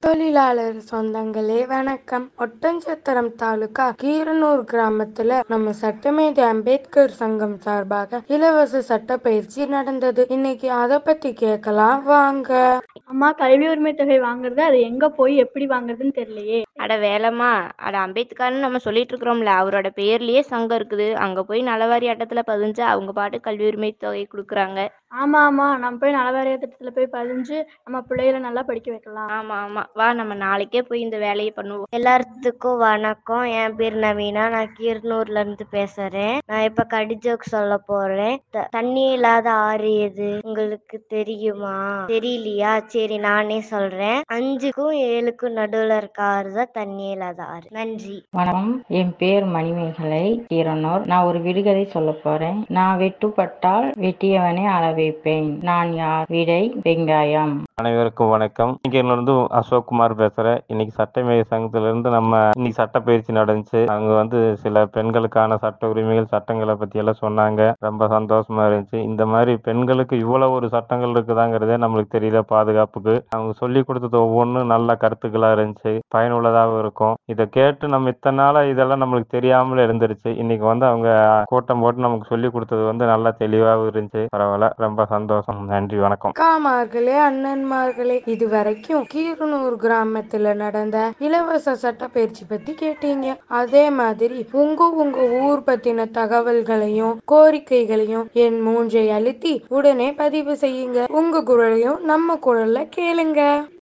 தொழிலாளர் சொந்தங்களே வணக்கம் ஒட்டன்சத்திரம் தாலுகா கீரனூர் கிராமத்துல நம்ம சட்டமேதை அம்பேத்கர் சங்கம் சார்பாக இலவச சட்ட பயிற்சி நடந்தது இன்னைக்கு அத பத்தி கேட்கலாம் வாங்க அம்மா கல்வி உரிமை தொகை வாங்குறது அது எங்க போய் எப்படி வாங்குறதுன்னு தெரியலையே அட வேலைம்மா அட அம்பேத்கர்னு நம்ம சொல்லிட்டு இருக்கிறோம்ல அவரோட பேர்லயே சங்கம் இருக்குது அங்க போய் நலவாரி அட்டத்துல பதிஞ்சு அவங்க பாட்டு கல்வி உரிமை தொகை கொடுக்குறாங்க ஆமா ஆமா நம்ம போய் நலவாரிய திட்டத்துல போய் பதிஞ்சு நம்ம பிள்ளைகளை நல்லா படிக்க வைக்கலாம் ஆமா ஆமா வா நம்ம நாளைக்கே போய் இந்த வேலையை பண்ணுவோம் எல்லாத்துக்கும் வணக்கம் என் பேர் நவீனா நான் கீரனூர்ல இருந்து பேசுறேன் நான் இப்ப கடி ஜோக் சொல்ல போறேன் த- தண்ணி இல்லாத ஆறு எது உங்களுக்கு தெரியுமா தெரியலையா சரி நானே சொல்றேன் அஞ்சுக்கும் ஏழுக்கும் நடுவுல இருக்க ஆறு தான் தண்ணி இல்லாத ஆறு நன்றி வணக்கம் என் பேர் மணிமேகலை கீரனூர் நான் ஒரு விடுகதை சொல்ல போறேன் நான் வெட்டுப்பட்டால் வெட்டியவனே அள வைப்பேன் நான் யார் விடை வெங்காயம் அனைவருக்கும் வணக்கம் இன்னைக்கு இருந்து அசோக் குமார் பேசுறேன் இன்னைக்கு சட்டமேதை சங்கத்துல இருந்து நம்ம இன்னைக்கு சட்ட பயிற்சி நடந்துச்சு அங்க வந்து சில பெண்களுக்கான சட்ட உரிமைகள் சட்டங்களை பத்தி எல்லாம் சொன்னாங்க ரொம்ப சந்தோஷமா இருந்துச்சு இந்த மாதிரி பெண்களுக்கு இவ்வளவு ஒரு சட்டங்கள் இருக்குதாங்கிறதே நம்மளுக்கு தெரியல பாதுகாப்புக்கு அவங்க சொல்லி கொடுத்தது ஒவ்வொன்றும் நல்ல கருத்துக்களா இருந்துச்சு பயனுள்ளதாகவும் இருக்கும் இதை கேட்டு நம்ம இத்தனை நாளா இதெல்லாம் நம்மளுக்கு தெரியாமல இருந்துருச்சு இன்னைக்கு வந்து அவங்க கூட்டம் போட்டு நமக்கு சொல்லி கொடுத்தது வந்து நல்லா தெளிவாகவும் இருந்துச்சு பரவாயில்ல ரொம்ப சந்தோஷம் நன்றி வணக்கம் அக்காமார்களே அண்ணன்மார்களே இது வரைக்கும் கீரனூர் கிராமத்துல நடந்த இலவச சட்ட பயிற்சி பத்தி கேட்டீங்க அதே மாதிரி உங்க உங்க ஊர் பத்தின தகவல்களையும் கோரிக்கைகளையும் என் மூன்றை அழுத்தி உடனே பதிவு செய்யுங்க உங்க குரலையும் நம்ம குரல்ல கேளுங்க